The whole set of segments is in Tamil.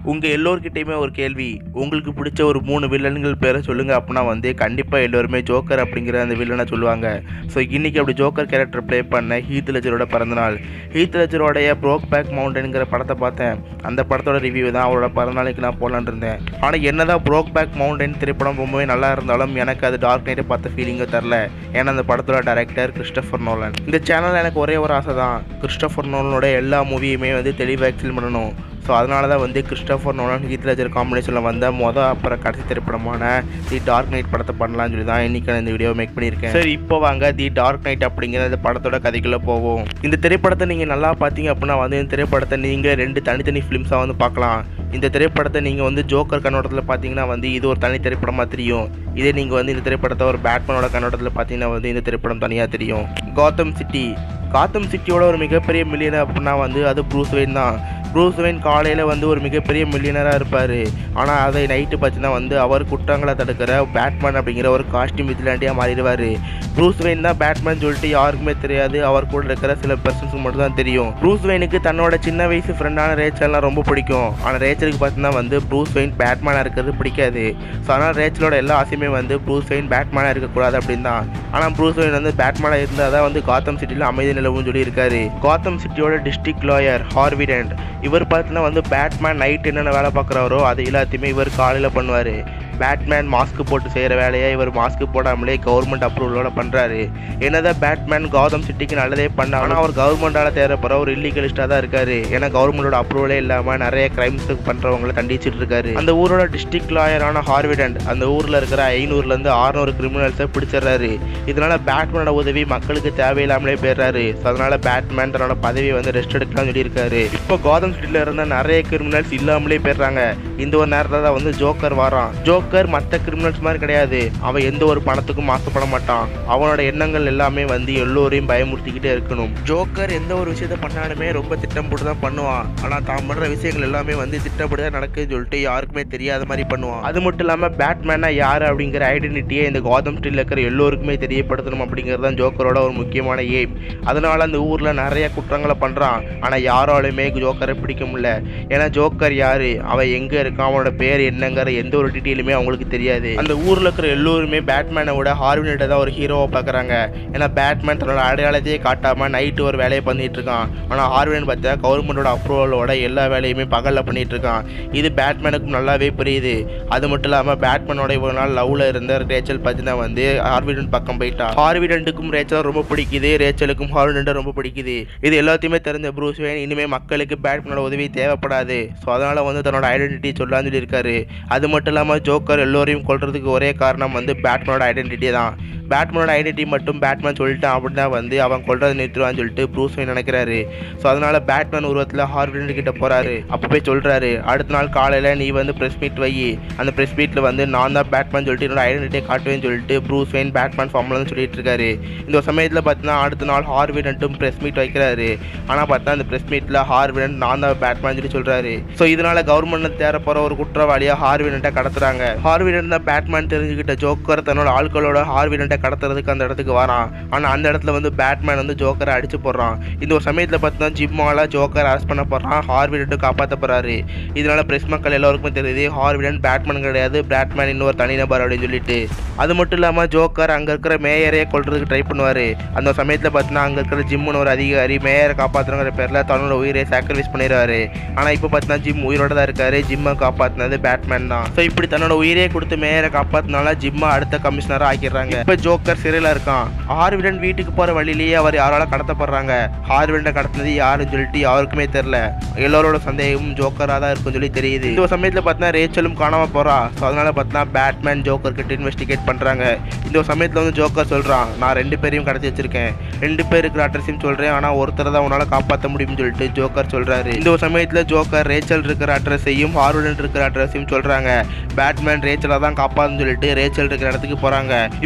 உங்கள் எல்லோர்கிட்டையுமே ஒரு கேள்வி உங்களுக்கு பிடிச்ச ஒரு மூணு வில்லன்கள் பேரை சொல்லுங்கள் அப்படின்னா வந்து கண்டிப்பாக எல்லோருமே ஜோக்கர் அப்படிங்கிற அந்த வில்லனை சொல்லுவாங்க ஸோ இன்றைக்கி அப்படி ஜோக்கர் கேரக்டர் ப்ளே பண்ண ஹீத் லெஜரோட பிறந்தநாள் ஹீத் லெஜரோடைய ப்ரோக் பேக் மவுண்டனுங்கிற படத்தை பார்த்தேன் அந்த படத்தோட ரிவ்யூ தான் அவரோட பிறந்தநாளுக்கு நான் போலான்னு இருந்தேன் ஆனால் என்னதான் ப்ரோக் பேக் மவுண்டன் திரைப்படம் ரொம்பவே நல்லா இருந்தாலும் எனக்கு அது டார்க் நைட்டை பார்த்த ஃபீலிங்கை தரல ஏன்னா அந்த படத்தோட டைரக்டர் கிறிஸ்டபர் நோலன் இந்த சேனலில் எனக்கு ஒரே ஒரு ஆசை தான் கிறிஸ்டபர் நோலனோட எல்லா மூவியுமே வந்து தெளிவாக எக்ஸ்பிளைன் பண்ணணும் ஸோ அதனால தான் வந்து கிறிஸ்டோஃபர் நோலன் ஹீத் லெஜர் காம்பினேஷனில் வந்த மொதல் அப்புறம் கடைசி திரைப்படமான தி டார்க் நைட் படத்தை பண்ணலாம்னு சொல்லி தான் இன்றைக்கி நான் இந்த வீடியோ மேக் பண்ணியிருக்கேன் சரி இப்போ வாங்க தி டார்க் நைட் அப்படிங்கிற இந்த படத்தோட கதைக்குள்ளே போவோம் இந்த திரைப்படத்தை நீங்கள் நல்லா பார்த்தீங்க அப்படின்னா வந்து இந்த திரைப்படத்தை நீங்கள் ரெண்டு தனித்தனி ஃபிலிம்ஸாக வந்து பார்க்கலாம் இந்த திரைப்படத்தை நீங்கள் வந்து ஜோக்கர் கண்ணோட்டத்தில் பார்த்தீங்கன்னா வந்து இது ஒரு தனி திரைப்படமாக தெரியும் இதே நீங்கள் வந்து இந்த திரைப்படத்தை ஒரு பேட்மேனோட கண்ணோட்டத்தில் பார்த்தீங்கன்னா வந்து இந்த திரைப்படம் தனியாக தெரியும் காத்தம் சிட்டி காத்தம் சிட்டியோட ஒரு மிகப்பெரிய மில்லியனர் அப்படின்னா வந்து அது ப்ரூஸ் வெயின் தான் ப்ரூஸ் வெயின் காலையில் வந்து ஒரு மிகப்பெரிய மில்லியனராக இருப்பார் ஆனால் அதை நைட்டு பார்த்தீங்கன்னா வந்து அவர் குற்றங்களை தடுக்கிற பேட்மேன் அப்படிங்கிற ஒரு காஸ்டியூம் விஜிலாண்டியாக மாறிடுவார் ப்ரூஸ் வெயின் தான் பேட்மேன் சொல்லிட்டு யாருக்குமே தெரியாது அவர் கூட இருக்கிற சில பர்சன்ஸுக்கு மட்டும் தான் தெரியும் ப்ரூஸ் வெயினுக்கு தன்னோட சின்ன வயசு ஃப்ரெண்டான ரேச்சல்லாம் ரொம்ப பிடிக்கும் ஆனால் ரேச்சலுக்கு பார்த்தீங்கன்னா வந்து ப்ரூஸ் வெயின் பேட்மேனாக இருக்கிறது பிடிக்காது ஸோ அதனால் ரேச்சலோட எல்லா ஆசையுமே வந்து ப்ரூஸ் வெயின் பேட்மேனாக இருக்கக்கூடாது அப்படின்னு தான் ஆனால் ப்ரூஸ் வெயின் வந்து பேட்மேனாக இருந்தால் தான் வந்து காத்தம் சிட்டியில் அமைதி நிலவும் சொல்லி இருக்காரு காத்தம் சிட்டியோட டிஸ்ட்ரிக்ட் லாயர் ஹார்விடென்ட் இவர் பார்த்தீங்கன்னா வந்து பேட்மேன் நைட் என்னென்ன வேலை பார்க்குறாரோ அது எல்லாத்தையுமே இவர் காலையில் பண்ணுவார் பேட்மேன் மாஸ்க் போட்டு செய்கிற வேலையை இவர் மாஸ்க் போடாமலே கவர்மெண்ட் அப்ரூவலோட பண்ணுறாரு என்னதான் பேட்மேன் கௌதம் சிட்டிக்கு நல்லதே பண்ண ஆனால் அவர் கவர்மெண்டால் தேவைப்படுற ஒரு இல்லீகலிஸ்டாக தான் இருக்காரு ஏன்னா கவர்மெண்டோட அப்ரூவலே இல்லாமல் நிறைய கிரைம்ஸ் பண்ணுறவங்கள தண்டிச்சிட்டு இருக்காரு அந்த ஊரோட டிஸ்ட்ரிக்ட் லாயரான ஹார்விடன்ட் அந்த ஊரில் இருக்கிற ஐநூறுலேருந்து ஆறுநூறு கிரிமினல்ஸை பிடிச்சிடுறாரு இதனால பேட்மேனோட உதவி மக்களுக்கு தேவையில்லாமலே போயிடுறாரு ஸோ அதனால பேட்மேன் தன்னோட பதவியை வந்து ரெஸ்ட் எடுக்கலாம்னு சொல்லியிருக்காரு இப்போ கௌதம் சிட்டியில் இருந்த நிறைய கிரிமினல்ஸ் இல்லாமலே போயிடுறாங்க இந்த ஒரு நேரத்தில் தான் வந்து ஜோக்கர் வரான் ஜோக்கர் மற்ற கிரிமினல்ஸ் மாதிரி கிடையாது அவன் எந்த ஒரு பணத்துக்கும் ஆசைப்பட மாட்டான் அவனோட எண்ணங்கள் எல்லாமே வந்து எல்லோரையும் பயமுறுத்திக்கிட்டே இருக்கணும் ஜோக்கர் எந்த ஒரு விஷயத்த பண்ணாலுமே ரொம்ப திட்டம் போட்டு தான் பண்ணுவான் ஆனால் தான் பண்ணுற விஷயங்கள் எல்லாமே வந்து திட்டப்படி தான் நடக்குதுன்னு சொல்லிட்டு யாருக்குமே தெரியாத மாதிரி பண்ணுவான் அது மட்டும் இல்லாமல் பேட்மேனா யார் அப்படிங்கிற ஐடென்டிட்டியை இந்த கௌதம் ஸ்ட்ரீட்ல இருக்கிற எல்லோருக்குமே தெரியப்படுத்தணும் அப்படிங்கிறது தான் ஜோக்கரோட ஒரு முக்கியமான எய்ம் அதனால அந்த ஊரில் நிறைய குற்றங்களை பண்ணுறான் ஆனால் யாராலுமே ஜோக்கரை பிடிக்க முடியல ஏன்னா ஜோக்கர் யாரு அவன் எங்கே இருக்கான் அவனோட பேர் என்னங்கிற எந்த ஒரு டீட்டெயிலுமே அவங்களுக்கு தெரியாது அந்த ஊரில் இருக்கிற எல்லோருமே பேட்மேனை விட ஹார்வினட்டை தான் ஒரு ஹீரோவை பார்க்குறாங்க ஏன்னா பேட்மேன் தன்னோட அடையாளத்தையே காட்டாமல் நைட்டு ஒரு வேலையை பண்ணிட்டு இருக்கான் ஆனால் ஹார்வினன் பார்த்தா கவர்மெண்டோட அப்ரூவலோட எல்லா வேலையுமே பகலில் பண்ணிட்டு இருக்கான் இது பேட்மேனுக்கும் நல்லாவே புரியுது அது மட்டும் இல்லாமல் பேட்மேனோட இவ்வளோ நாள் லவ்ல இருந்த ரேச்சல் பார்த்தீங்கன்னா வந்து ஹார்விடன் பக்கம் போயிட்டா ஹார்விடன்ட்டுக்கும் ரேச்சல் ரொம்ப பிடிக்குது ரேச்சலுக்கும் ஹார்விடன்ட்டை ரொம்ப பிடிக்குது இது எல்லாத்தையுமே தெரிஞ்ச ப்ரூஸ் வேன் இனிமேல் மக்களுக்கு பேட்மேனோட உதவி தேவைப்படாது ஸோ அதனால் வந்து தன்னோட ஐடென்டிட்டி சொல்லான்னு சொல்லியிருக்காரு அது மட்டும் இல்லாமல் ஜோக்கர் எல்லோரையும் கொல்றதுக்கு ஒரே காரணம் வந்து பேட்மேனோட ஐடென்டிட்டி தான் பேட்மேனோட ஐடென்டிட்டி மட்டும் பேட்மேன் சொல்லிட்டான் அப்படின்னா வந்து அவன் கொல்றதை நிறுத்துவான்னு சொல்லிட்டு ப்ரூஸ் வேன் நினைக்கிறாரு ஸோ அதனால பேட்மேன் உருவத்தில் ஹார்விடன் கிட்ட போறாரு அப்போ போய் சொல்றாரு அடுத்த நாள் காலையில் நீ வந்து ப்ரெஸ் மீட் வை அந்த ப்ரெஸ் மீட்டில் வந்து நான் தான் பேட்மேன் சொல்லிட்டு என்னோட ஐடென்டிட்டியை காட்டுவேன்னு சொல்லிட்டு ப்ரூஸ் வெயின் பேட்மேன் ஃபார்ம்லன்னு சொல்லிட்டு இருக்காரு இந்த ஒரு சமயத்தில் பார்த்தீங்கன்னா அடுத்த நாள் ஹார்விடன்ட்டும் ப்ரெஸ் மீட் வைக்கிறாரு ஆனால் பார்த்தா அந்த ப்ரெஸ் மீட்டில் ஹார்விடன் நான் தான் பேட்மேன் சொல்லி சொல்றாரு ஸோ இதனால கவர்மெண்ட் தேர போகிற ஒரு குற்றவாளியாக ஹார்விடன்ட்டை கடத்துறாங்க ஹார்விடன் தான் பேட்மேன் தெரிஞ்சுக்கிட்ட ஜோக்கர் தன்னோட ஆட்களோட ஹார்விடன்ட்டை கடத்துறதுக்கு அந்த இடத்துக்கு வரான் ஆனால் அந்த இடத்துல வந்து பேட்மேன் வந்து ஜோக்கரை அடிச்சு போடுறான் இந்த ஒரு சமயத்தில் பார்த்தீங்கன்னா ஜிம்மால ஜோக்கர் அரெஸ்ட் பண்ண போடுறான் ஹார்விடன்ட்டு காப்பாற்ற போறாரு இதனால பிரஸ் மக்கள் எல்லாருக்குமே தெரியுது ஹார்விடன் பேட்மேன் கிடையாது பேட்மேன் இன்னொரு தனிநபர் அப்படின்னு சொல்லிட்டு அது மட்டும் இல்லாமல் ஜோக்கர் அங்கே இருக்கிற மேயரே கொல்றதுக்கு ட்ரை பண்ணுவார் அந்த சமயத்தில் பார்த்தீங்கன்னா அங்கே இருக்கிற ஜிம்முன்னு ஒரு அதிகாரி மேயரை காப்பாற்றுங்கிற பேரில் தன்னோட உயிரை சாக்ரிஃபைஸ் பண்ணிடுவாரு ஆனால் இப்போ பார்த்தீங்கன்னா ஜிம் உயிரோட தான் இருக்காரு ஜிம்மை காப்பாற்றினது பேட்மேன் தான் ஸோ இப்படி தன்னோட உயிரே கொடுத்து மேயரை காப்பாற்றினால ஜிம்மை அடுத்த கமிஷனராக ஆக்கிடுறாங்க இப்போ ஜோக்கர் சிறையில் இருக்கான் ஹார்விடன் வீட்டுக்கு போகிற வழியிலேயே அவர் யாரால கடத்தப்படுறாங்க ஹார்விடனை கடத்தினது யாருன்னு சொல்லிட்டு யாருக்குமே தெரில எல்லாரோட சந்தேகமும் ஜோக்கராக தான் இருக்குன்னு சொல்லி தெரியுது இந்த ஒரு சமயத்தில் பார்த்தீங்கன்னா ரேச்சலும் காணாம போறா ஸோ அதனால பார்த்தீங்கன்னா பேட்மேன் ஜோக்கர் கிட்ட இன்வெஸ்டிகேட் பண்ணுறாங்க இந்த ஒரு சமயத்தில் வந்து ஜோக்கர் சொல்கிறான் நான் ரெண்டு பேரையும் கடத்தி வச்சிருக்கேன் ரெண்டு பேர் இருக்கிற அட்ரஸையும் சொல்கிறேன் ஆனால் ஒருத்தரை தான் உன்னால் காப்பாற்ற முடியும்னு சொல்லிட்டு ஜோக்கர் சொல்கிறாரு இந்த ஒரு சமயத்தில் ஜோக்கர் ரேச்சல் இருக்கிற அட்ரஸையும் ஹார்விடன் இருக்கிற அட்ரஸையும் சொல்கிறாங்க பேட்மேன் ரேச்சலை தான் காப்பாற்றுன்னு சொல்லிட்டு ரேச்சல் இருக்கிற இடத்துக்கு போகிறாங்க இப்போ ஜோக்கர்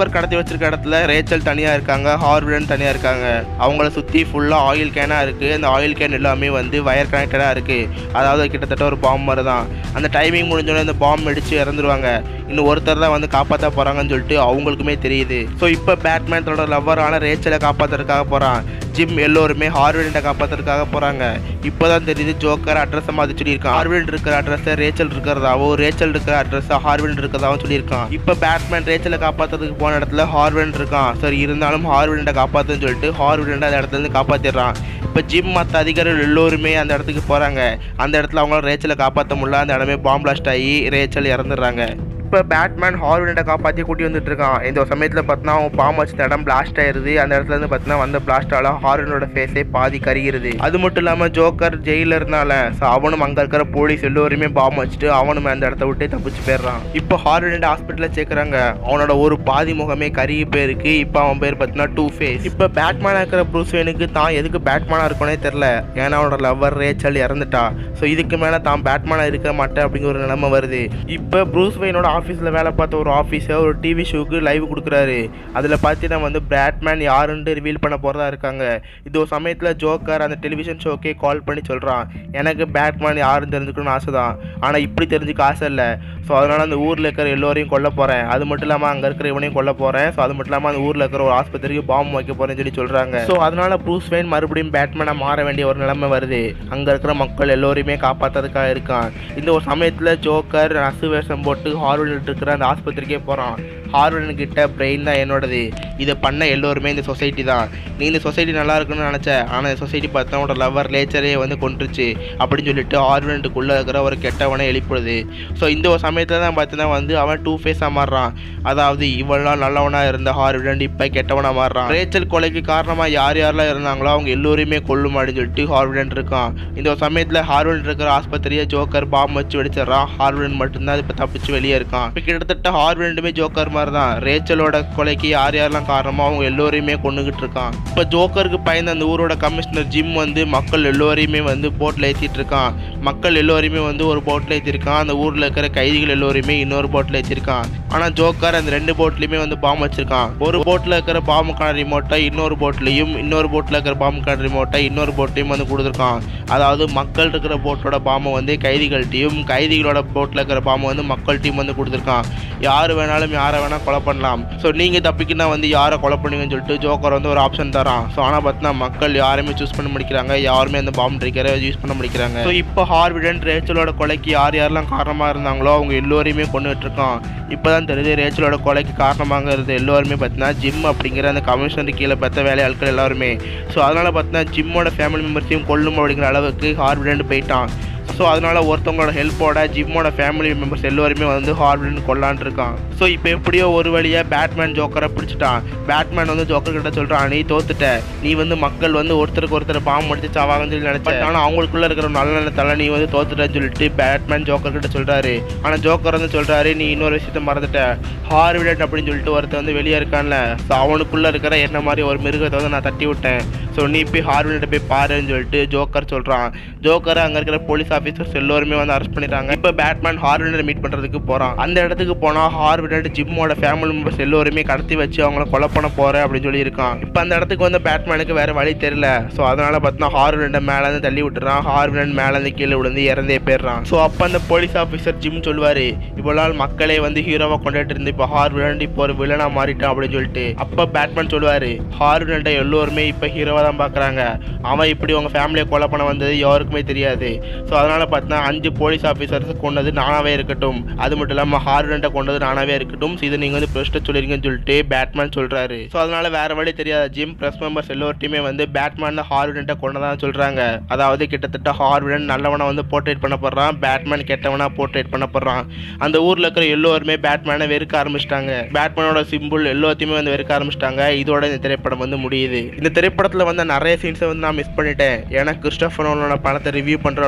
ஜோக்கர் கடத்தி வச்சிருக்க இடத்துல ரேச்சல் தனியாக இருக்காங்க ஹார்விடன் தனியாக இருக்காங்க அவங்கள சுற்றி ஃபுல்லாக ஆயில் கேனாக இருக்குது அந்த ஆயில் கேன் எல்லாமே வந்து வயர் கனெக்டடாக இருக்குது அதாவது கிட்டத்தட்ட ஒரு பாம்பு மாதிரி தான் அந்த டைமிங் முடிஞ்சோடனே அந்த பாம்பு அடித்து இறந்துருவாங்க இன்னும் ஒருத்தர் தான் வந்து காப்பாற்ற போகிறாங்கன்னு சொல்லிட்டு அவங்களுக்குமே தெரியுது ஸோ இப்போ பேட்மேன் தன்னோட லவ்வரான ரேச்சலை காப்பாற்றுறதுக்காக போகிறான் ஜிம் எல்லோருமே ஹார்விடை காப்பாற்றுறதுக்காக போகிறாங்க இப்போ தான் தெரியுது ஜோக்கர் அட்ரஸை மாற்றி சொல்லியிருக்கான் ஹார்விட் இருக்கிற அட்ரஸை ரேச்சல் இருக்கிறதாவோ ரேச்சல் இருக்கிற அட்ரஸை ஹார்விட் இருக்கிறதாவும் சொல்லியிருக்கான் இப்போ பேட்மேன் ரேச்சலை காப்பாற்றுறதுக்கு போன இடத்துல ஹார்விடன் இருக்கான் சரி இருந்தாலும் ஹார்விடை காப்பாற்றுன்னு சொல்லிட்டு ஹார்விடை அந்த இடத்துல இருந்து காப்பாற்றிடுறான் இப்போ ஜிம் மற்ற அதிகாரிகள் எல்லோருமே அந்த இடத்துக்கு போகிறாங்க அந்த இடத்துல அவங்களால ரேச்சலை காப்பாற்ற முடியல அந்த இடமே பாம்பு பிளாஸ்ட் ஆகி ரேச்சல் இறந்துடுறாங்க இப்போ பேட்மேன் ஹார்வினை காப்பாற்றி கூட்டி வந்துட்டு இருக்கான் இந்த சமயத்தில் பார்த்தீங்கன்னா அவன் பாம்பு வச்ச இடம் பிளாஸ்ட் ஆயிருது அந்த இடத்துல இருந்து பார்த்தீங்கன்னா வந்த பிளாஸ்டால ஹார்வினோட ஃபேஸே பாதி கருகிறது அது மட்டும் இல்லாமல் ஜோக்கர் ஜெயிலில் இருந்தால ஸோ அவனும் அங்கே இருக்கிற போலீஸ் எல்லோருமே பாம்பு வச்சுட்டு அவனும் அந்த இடத்த விட்டு தப்பிச்சு போயிடுறான் இப்போ ஹார்வினோட ஹாஸ்பிட்டலில் சேர்க்குறாங்க அவனோட ஒரு பாதி முகமே கருகி போயிருக்கு இப்போ அவன் பேர் பார்த்தீங்கன்னா டூ ஃபேஸ் இப்போ பேட்மேனாக இருக்கிற ப்ரூஸ்வேனுக்கு தான் எதுக்கு பேட்மேனாக இருக்கனே தெரில ஏன்னா அவனோட லவ்வர் ரேச்சல் இறந்துட்டா ஸோ இதுக்கு மேலே தான் பேட்மேனாக இருக்க மாட்டேன் அப்படிங்கிற ஒரு நிலைமை வருது இப்போ ப்ரூஸ் வெயினோட ஆஃபீஸில் வேலை பார்த்த ஒரு ஆஃபீஸர் ஒரு டிவி ஷோக்கு லைவ் கொடுக்குறாரு அதில் பார்த்தீங்கன்னா வந்து பேட்மேன் யாருன்ட்டு ரிவீல் பண்ண போகிறதா இருக்காங்க இது ஒரு சமயத்தில் ஜோக்கர் அந்த டெலிவிஷன் ஷோக்கே கால் பண்ணி சொல்கிறான் எனக்கு பேட்மேன் யாருன்னு தெரிஞ்சுக்கணும்னு ஆசை தான் ஆனால் இப்படி தெரிஞ்சுக்க ஆசை இல்லை ஸோ அதனால் அந்த ஊரில் இருக்கிற எல்லோரையும் கொல்ல போகிறேன் அது மட்டும் இல்லாமல் அங்கே இருக்கிற இவனையும் கொல்ல போகிறேன் ஸோ அது மட்டும் இல்லாமல் அந்த ஊரில் இருக்கிற ஒரு ஆஸ்பத்திரிக்கு பாம்பு வைக்க போகிறேன்னு சொல்லி சொல்கிறாங்க ஸோ அதனால் ப்ரூஸ் வெயின் மறுபடியும் பேட்மேனாக மாற வேண்டிய ஒரு நிலைமை வருது அங்கே இருக்கிற மக்கள் எல்லோரையுமே காப்பாற்றுறதுக்காக இருக்கான் இந்த ஒரு சமயத்தில் ஜோக்கர் நசு வேஷம் போட்டு ஹார்வர்டில் இருக்கிற அந்த ஆஸ்பத்திரிக்கே போகிறான் ஹார்வர்டன் கிட்ட பிரெயின் தான் என்னோடது இதை பண்ண எல்லோருமே இந்த சொசைட்டி தான் நீ இந்த சொசைட்டி நல்லா இருக்குன்னு நினச்ச ஆனால் இந்த சொசைட்டி பார்த்தா உன்னோட லவ்வர் லேச்சரே வந்து கொண்டுருச்சு அப்படின்னு சொல்லிட்டு ஹார்வர்டுக்குள்ளே இருக்கிற ஒரு கெட்டவனை எழுப்பிடுது ஸோ இந்த ஒரு சமயத்தில் தான் பார்த்தீங்கன்னா வந்து அவன் டூ ஃபேஸாக மாறுறான் அதாவது இவெல்லாம் நல்லவனாக இருந்த ஹார்வர்டன் இப்போ கெட்டவனாக மாறுறான் ரேச்சல் கொலைக்கு காரணமாக யார் யாரெல்லாம் இருந்தாங்களோ அவங்க எல்லோரையுமே கொல்லும் அப்படின்னு சொல்லிட்டு ஹார்வர்டன் இருக்கான் இந்த ஒரு சமயத்தில் ஹார்வர்டன் இருக்கிற ஆஸ்பத்திரியை ஜோக்கர் பாம்பு வச்சு வெடிச்சிடறான் ஹார்வர்டன் மட்டும்தான் இப்போ தப்பிச்சு வெளியே இருக்கான் இப்போ கிட்டத்தட்ட ஹார்வர்டுமே ஜோக்கர் மாதிரி தான் ரேச்சலோட கொலைக்கு யார் யாரெல்லாம் காரணமோ அவங்க எல்லோரையுமே கொண்டுகிட்டு இருக்கான் இப்போ ஜோக்கருக்கு பயந்து அந்த ஊரோட கமிஷனர் ஜிம் வந்து மக்கள் எல்லோரையுமே வந்து போட்டில் ஏற்றிட்டு இருக்கான் மக்கள் எல்லோரையுமே வந்து ஒரு போட்டில் ஏற்றிருக்கான் அந்த ஊரில் இருக்கிற கைதிகள் எல்லோரையுமே இன்னொரு போட்டில் ஏற்றிருக்கான் ஆனால் ஜோக்கர் அந்த ரெண்டு போட்லையுமே வந்து பாம்பு வச்சிருக்கான் ஒரு போட்டில் இருக்கிற பாம்புக்கான ரிமோட்டை இன்னொரு போட்லையும் இன்னொரு போட்டில் இருக்கிற பாம்புக்கான ரிமோட்டை இன்னொரு போட்லையும் வந்து கொடுத்துருக்கான் அதாவது மக்கள் இருக்கிற போட்டோட பாம்பை வந்து கைதிகள்கிட்டையும் கைதிகளோட போட்டில் இருக்கிற பாம்பை வந்து மக்கள்கிட்டையும் வந்து கொடுத்துருக்கான் யார் வேணாலும் யாரை வேணால் கொலை பண்ணலாம் ஸோ நீங்கள் தப்பிக்கினா வந்து யாரை கொலை பண்ணுவீங்கன்னு சொல்லிட்டு ஜோக்கர் வந்து ஒரு ஆப்ஷன் தரான் ஸோ ஆனால் பார்த்தீங்கன்னா மக்கள் யாருமே சூஸ் பண்ண முடிக்கிறாங்க யாருமே அந்த பாம்பு ட்ரிக்கரை யூஸ் பண்ண முடிக்கிறாங்க ஸோ இப்போ ஹார்விடன் ரேச்சலோட கொலைக்கு யார் யாரெல்லாம் காரணமாக இருந்தாங்களோ அவங்க எல்லோரையுமே கொண்டுட்டு இருக்கான் இப்போ தான் தெரியுது ரேச்சலோட கொலைக்கு காரணமாக இருந்த எல்லோருமே பார்த்தீங்கன்னா ஜிம் அப்படிங்கிற அந்த கமிஷனர் கீழே பார்த்த வேலையாட்கள் எல்லாருமே ஸோ அதனால் பார்த்தீங்கன்னா ஜிம்மோட ஃபேமிலி மெம்பர்ஸையும் கொல்லும் அப்படிங்கிற அளவுக்கு ஹார்விடன் போயிட்டான் ஸோ அதனால் ஒருத்தவங்களோட ஹெல்ப்போட ஜிம்மோட ஃபேமிலி மெம்பர்ஸ் எல்லோருமே வந்து ஹார்விடன் கொல்லான் இருக்கான் ஸோ இப்போ எப்படியோ ஒரு வழியாக பேட்மேன் ஜோக்கரை பிடிச்சிட்டான் பேட்மேன் வந்து ஜோக்கர் கிட்ட சொல்கிறான் நீ தோத்துட்ட நீ வந்து மக்கள் வந்து ஒருத்தருக்கு ஒருத்தர் பாம்பு முடிச்சு சாவாங்கன்னு சொல்லி நினச்சேன் ஆனால் அவங்களுக்குள்ள இருக்கிற நல்ல நல்ல நீ வந்து தோத்துட்டேன்னு சொல்லிட்டு பேட்மேன் ஜோக்கர் கிட்ட சொல்கிறாரு ஆனால் ஜோக்கர் வந்து சொல்கிறாரு நீ இன்னொரு விஷயத்த மறந்துட்ட ஹார்விடன் அப்படின்னு சொல்லிட்டு ஒருத்தர் வந்து வெளியே இருக்கான்ல ஸோ அவனுக்குள்ளே இருக்கிற என்ன மாதிரி ஒரு மிருகத்தை வந்து நான் தட்டி விட்டேன் ஸோ நீ போய் ஹார்விடன் போய் பாருன்னு சொல்லிட்டு ஜோக்கர் சொல்கிறான் ஜோக்கரை அங்கே இருக்கிற போலீஸ் ஆஃபீஸர்ஸ் எல்லோருமே வந்து அரெஸ்ட் பண்ணிட்டாங்க இப்போ பேட்மேன் ஹார்விடனை மீட் பண்ணுறதுக்கு போகிறான் அந்த இடத்துக்கு போனால் ஹார்விடன் ஜிம்மோட ஃபேமிலி மெம்பர்ஸ் எல்லோருமே கடத்தி வச்சு அவங்கள கொலை பண்ண போகிறேன் அப்படின்னு சொல்லியிருக்கான் இப்போ அந்த இடத்துக்கு வந்து பேட்மேனுக்கு வேறு வழி தெரியல ஸோ அதனால் பார்த்தீங்கன்னா ஹார்விடனை மேலேருந்து தள்ளி விட்டுறான் ஹார்விடன் மேலேருந்து கீழே விழுந்து இறந்தே போயிடுறான் ஸோ அப்போ அந்த போலீஸ் ஆஃபீஸர் ஜிம் சொல்லுவார் இவ்வளோ நாள் மக்களே வந்து ஹீரோவாக கொண்டுட்டு இருந்து இப்போ ஹார்விடன் இப்போ ஒரு வில்லனாக மாறிட்டான் அப்படின்னு சொல்லிட்டு அப்போ பேட்மேன் சொல்லுவார் ஹார்விடன்ட்ட எல்லோருமே இப்போ ஹீரோவாக தான் பார்க்குறாங்க அவன் இப்படி உங்கள் ஃபேமிலியை கொலை பண்ண வந்தது யாருக்குமே தெரியாது ஸோ அதனால் பார்த்தீங்கன்னா அஞ்சு போலீஸ் ஆஃபீஸர்ஸ் கொண்டது நானாவே இருக்கட்டும் அது மட்டும் இல்லாமல் ஹார்டன்ட்டை கொண்டது நானாவே இருக்கட்டும் ஸோ இதை நீங்கள் வந்து ப்ரெஸ்ட்டை சொல்லிருங்கன்னு சொல்லிட்டு பேட்மேன் சொல்கிறாரு ஸோ அதனால் வேறு வழி தெரியாத ஜிம் ப்ரெஸ் மெம்பர்ஸ் எல்லோர்ட்டையுமே வந்து பேட்மேன் தான் ஹார்டன்ட்டை கொண்டதான் சொல்கிறாங்க அதாவது கிட்டத்தட்ட ஹார்விடன் நல்லவனை வந்து போர்ட்ரேட் பண்ணப்படுறான் பேட்மேன் கெட்டவனா போர்ட்ரேட் பண்ணப்படுறான் அந்த ஊரில் இருக்கிற எல்லோருமே பேட்மேனை வெறுக்க ஆரம்பிச்சிட்டாங்க பேட்மேனோட சிம்பிள் எல்லாத்தையுமே வந்து வெறுக்க ஆரம்பிச்சிட்டாங்க இதோட இந்த திரைப்படம் வந்து முடியுது இந்த திரைப்படத்தில் வந்து நிறைய சீன்ஸை வந்து நான் மிஸ் பண்ணிட்டேன் ஏன்னா கிறிஸ்டோபர் நோலனோட படத்தை ரிவ்யூ பண்ணுற அளவுக்கு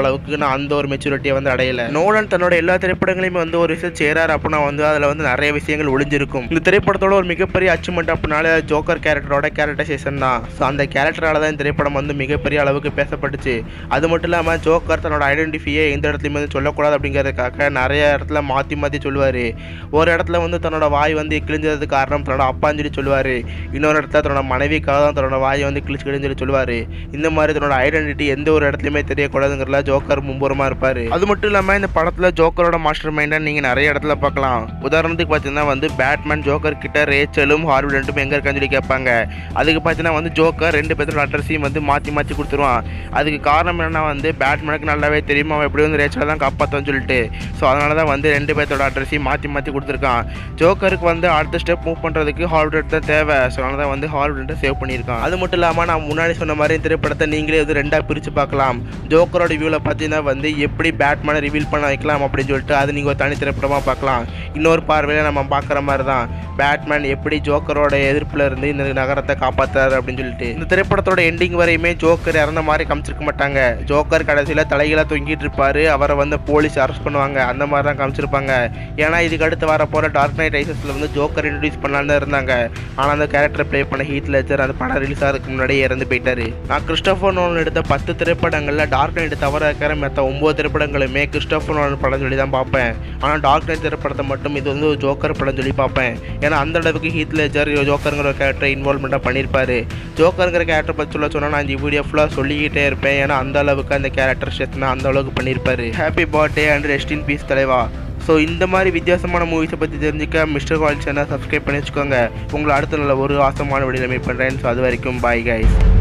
இன்னும் அந்த ஒரு மெச்சூரிட்டியை வந்து அடையல நோலன் தன்னோட எல்லா திரைப்படங்களையுமே வந்து ஒரு விஷயம் செய்கிறார் அப்படின்னா வந்து அதில் வந்து நிறைய விஷயங்கள் ஒளிஞ்சிருக்கும் இந்த திரைப்படத்தோட ஒரு மிகப்பெரிய அச்சீவ்மெண்ட் அப்படின்னால ஜோக்கர் கேரக்டரோட கேரக்டரைசேஷன் தான் ஸோ அந்த கேரக்டரால தான் இந்த திரைப்படம் வந்து மிகப்பெரிய அளவுக்கு பேசப்பட்டுச்சு அது மட்டும் இல்லாமல் ஜோக்கர் தன்னோட ஐடென்டிஃபியை எந்த இடத்துலையுமே வந்து சொல்லக்கூடாது அப்படிங்கிறதுக்காக நிறைய இடத்துல மாற்றி மாற்றி சொல்லுவார் ஒரு இடத்துல வந்து தன்னோட வாய் வந்து கிழிஞ்சதுக்கு காரணம் தன்னோட அப்பான்னு சொல்லி சொல்லுவார் இன்னொரு இடத்துல தன்னோட மனைவிக்காக தான் தன்னோட வாயை வந்து கிழிச்சு கிழிஞ்சு சொல்லி சொல்லுவார் இந்த மாதிரி தன்னோட ஐடென்டிட்டி எந்த ஒரு இடத்துலையுமே தெரியக்கூடாதுங்கிறதுல ஜோக்கர் மும்புறமாக இருப்பார் அது மட்டும் இல்லாமல் இந்த படத்தில் ஜோக்கரோட மாஸ்டர் மைண்டை நீங்கள் நிறைய இடத்துல பார்க்கலாம் உதாரணத்துக்கு பார்த்தீங்கன்னா வந்து பேட்மேன் ஜோக்கர் கிட்ட ரேச்சலும் ஹார்விடன்ட்டும் எங்கே இருக்கான்னு சொல்லி கேட்பாங்க அதுக்கு பார்த்தீங்கன்னா வந்து ஜோக்கர் ரெண்டு பேர்த்தோட அட்ரஸையும் வந்து மாற்றி மாற்றி கொடுத்துருவான் அதுக்கு காரணம் என்னன்னா வந்து பேட்மேனுக்கு நல்லாவே தெரியும் அவன் எப்படி வந்து ரேச்சலை தான் காப்பாற்றுன்னு சொல்லிட்டு ஸோ அதனால தான் வந்து ரெண்டு பேர்த்தோட அட்ரஸையும் மாற்றி மாற்றி கொடுத்துருக்கான் ஜோக்கருக்கு வந்து அடுத்த ஸ்டெப் மூவ் பண்ணுறதுக்கு ஹார்விடன்ட் தான் தேவை ஸோ அதனால தான் வந்து ஹார்விடன்ட்டை சேவ் பண்ணியிருக்கான் அது மட்டும் இல்லாமல் நான் முன்னாடி சொன்ன மாதிரி இந்த திரைப்படத்தை நீங்களே வந்து ரெண்டாக பிரித்து பார்க்கலாம் ஜோக்கரோட வியூவில் பார்த்தீங்கன்னா வந்து எப்படி பேட்மேனை ரிவீல் பண்ண வைக்கலாம் அப்படின்னு சொல்லிட்டு அது நீங்கள் ஒரு தனி திரைப்படமாக பார்க்கலாம் இன்னொரு பார்வையில் நம்ம பார்க்குற மாதிரி தான் பேட்மேன் எப்படி ஜோக்கரோட எதிர்ப்பில் இருந்து இந்த நகரத்தை காப்பாற்றுறாரு அப்படின்னு சொல்லிட்டு இந்த திரைப்படத்தோட எண்டிங் வரையுமே ஜோக்கர் இறந்த மாதிரி காமிச்சிருக்க மாட்டாங்க ஜோக்கர் கடைசியில் தலைகளாக தொங்கிட்டு இருப்பாரு அவரை வந்து போலீஸ் அரெஸ்ட் பண்ணுவாங்க அந்த மாதிரி தான் காமிச்சிருப்பாங்க ஏன்னா இதுக்கு அடுத்து வர போகிற டார்க் நைட் ரைசஸில் வந்து ஜோக்கர் இன்ட்ரடியூஸ் பண்ணலான்னு தான் இருந்தாங்க ஆனால் அந்த கேரக்டர் ப்ளே பண்ண ஹீத் லெஜர் அந்த படம் ரிலீஸ் ஆகிறதுக்கு முன்னாடியே இறந்து போயிட்டாரு நான் கிறிஸ்டோபர் நோலன் எடுத்த பத்து திரைப்படங்களில் டார்க் நைட் தவிர இருக்கிற மற்ற ஒம்பது திரைப்படங்களுமே கிறிஸ்டோபர் நோலன் படம் சொல்லி தான் பார்ப்பேன் ஆனால் டார்க் நைட் திரைப்படத்தை மட்டும் இது வந்து ஒரு ஜோக்கர் படம் சொல்லி பார்ப்பேன் ஏன்னா அந்த அளவுக்கு ஹீத் லெஜர் ஜோக்கருங்கிற ஒரு கேரக்டர் இன்வால்மெண்ட்டாக பண்ணியிருப்பாரு ஜோக்கருங்கிற கேரக்டர் பற்றி சொல்ல சொன்னால் நான் இந்த வீடியோ ஃபுல்லாக சொல்லிக்கிட்டே இருப்பேன் ஏன்னா அந்த அளவுக்கு அந்த கேரக்டர் சேர்த்துனா அந்த அளவுக்கு பண்ணியிருப்பாரு happy birthday and rest in peace தலைவா ஸோ இந்த மாதிரி வித்தியாசமான மூவிஸை பற்றி தெரிஞ்சுக்க மிஸ்டர் கால் சேனல் சப்ஸ்கிரைப் பண்ணி வச்சுக்கோங்க உங்களை அடுத்த நல்ல ஒரு ஆசமான வீடியோவில் மீட் பண்ணுறேன் ஸோ அது வரைக்கும் பாய் கைஸ்